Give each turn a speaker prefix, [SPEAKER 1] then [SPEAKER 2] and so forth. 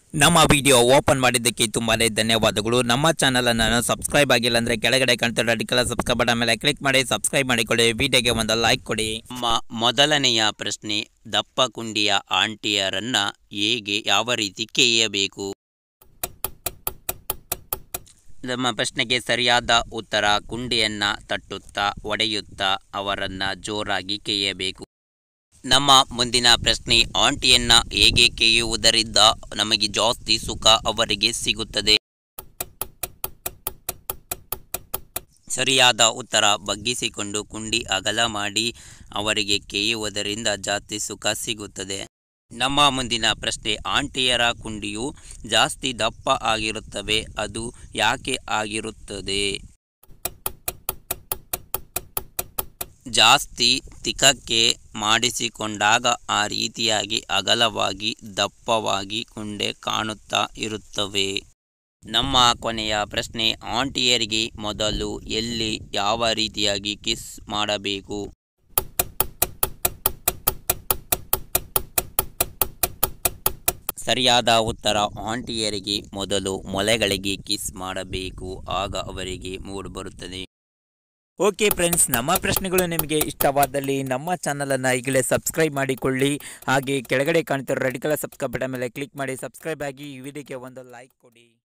[SPEAKER 1] ನಮ್ಮ video open ಮಾಡಿದ್ದಕ್ಕೆ ತುಂಬಾನೇ ಧನ್ಯವಾದಗಳು ನಮ್ಮ ಚಾನಲ್ ಅನ್ನು ಸಬ್ಸ್ಕ್ರೈಬ್ ಆಗಿಲ್ಲ ಅಂದ್ರೆ ಕೆಳಗಡೆ ಕಾಣ್ತಿರೋ ಅಡಿಕಲ ಸಬ್ಸ್ಕ್ರೈಬ್ ಬಟನ್ ಮೇಲೆ ಕ್ಲಿಕ್ ಮಾಡಿ ಸಬ್ಸ್ಕ್ರೈಬ್ ಮಾಡಿಕೊಳ್ಳಿ ವಿಡಿಯೋಗೆ ಒಂದು ಲೈಕ್ ಕೊಡಿ
[SPEAKER 2] ನಮ್ಮ ಮೊದಲನೆಯ ಪ್ರಶ್ನೆ ದಪ್ಪ ಕುಂಡಿಯ ಆಂಟಿಯರನ್ನ ಹೇಗೆ ಯಾವ ರೀತಿ ಕೇಯಬೇಕು ನಮ್ಮ ಪ್ರಶ್ನೆಗೆ ಸರಿಯಾದ ಉತ್ತರ ಕುಂಡಿಯನ್ನ ತಟ್ಟುತ್ತಾ ಒಡೆಯುತ್ತಾ ಅವರನ್ನ ಜೋರಾಗಿ ಕೇಯಬೇಕು ನಮ್ಮ ಮುಂದಿನ ಪ್ರಶ್ನೆ ಆಂಟಿಯನ್ನ ಹೇಗೆ ಕೇಯುವುದರಿಂದ ನಮಗೆ ಜಾಸ್ತಿ ಸುಖ ಅವರಿಗೆ ಸಿಗುತ್ತದೆ ಸರಿಯಾದ ಉತ್ತರ ಬಗ್ಗಿಸಿಕೊಂಡು ಕುಂಡಿ ಅಗಲ ಮಾಡಿ ಅವರಿಗೆ ಕೇಯುವುದರಿಂದ ಜಾಸ್ತಿ ಸುಖ ಸಿಗುತ್ತದೆ ನಮ್ಮ ಮುಂದಿನ ಪ್ರಶ್ನೆ ಆಂಟಿಯರ ಕುಂಡಿಯು ಜಾಸ್ತಿ ದಪ್ಪ ಆಗಿರುತ್ತವೆ ಅದು ಯಾಕೆ ಆಗಿರುತ್ತದೆ ಜಾಸ್ತಿ ತಿಕಕ್ಕೆ ಮಾಡಿಸಿಕೊಂಡಾಗ ಆ ರೀತಿಯಾಗಿ ಅಗಲವಾಗಿ ದಪ್ಪವಾಗಿ ಕುಂಡೆ ಕಾಣುತ್ತಾ ಇರುತ್ತವೆ ನಮ್ಮ ಕೊನೆಯ ಪ್ರಶ್ನೆ ಆಂಟಿಯರಿಗೆ ಮೊದಲು ಎಲ್ಲಿ ಯಾವ ರೀತಿಯಾಗಿ ಕಿಸ್ ಮಾಡಬೇಕು ಸರಿಯಾದ ಉತ್ತರ ಆಂಟಿಯರಿಗೆ ಮೊದಲು ಮೊಲೆಗಳಿಗೆ ಕಿಸ್ ಮಾಡಬೇಕು ಆಗ ಅವರಿಗೆ ಮೂಡ್ ಬರುತ್ತದೆ
[SPEAKER 1] ಓಕೆ ಫ್ರೆಂಡ್ಸ್ ನಮ್ಮ ಪ್ರಶ್ನೆಗಳು ನಿಮಗೆ ಇಷ್ಟವಾದಲ್ಲಿ ನಮ್ಮ ಚಾನಲನ್ನು ಈಗಲೇ ಸಬ್ಸ್ಕ್ರೈಬ್ ಮಾಡಿಕೊಳ್ಳಿ ಹಾಗೆ ಕೆಳಗಡೆ ಕಾಣ್ತಿರೋ ರೆಡ್ ಕಲರ್ ಸಬ್ಸ್ಕ್ರೈಬ್ ಬಟನ್ ಮೇಲೆ ಕ್ಲಿಕ್ ಮಾಡಿ ಸಬ್ಸ್ಕ್ರೈಬ್ ಆಗಿ ಈ ವಿಡಿಯೋಗೆ ಒಂದು ಲೈಕ್ ಕೊಡಿ